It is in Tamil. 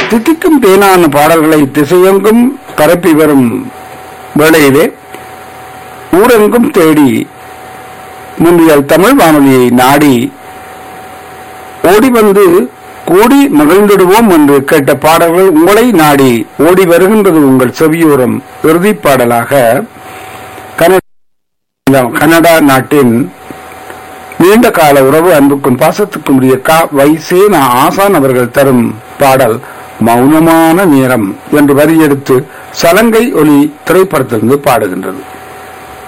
தித்திக்கும் தேனான பாடல்களை திசையெங்கும் பரப்பி வரும் வேளையிலே ஊரெங்கும் தேடி முன்றியல் தமிழ் வானொலியை நாடி ஓடி வந்து கூடி மகிழ்ந்திடுவோம் என்று கேட்ட பாடல்கள் உங்களை நாடி ஓடி வருகின்றது உங்கள் செவியோரம் இறுதிப் பாடலாக கனடா கனடா நாட்டின் நீண்ட கால உறவு அன்புக்கும் பாசத்துக்கும் உரிய கா வைசேனா ஆசான் அவர்கள் தரும் பாடல் மௌனமான நேரம் என்று வரியெடுத்து சலங்கை ஒலி திரைப்படத்திலிருந்து பாடுகின்றது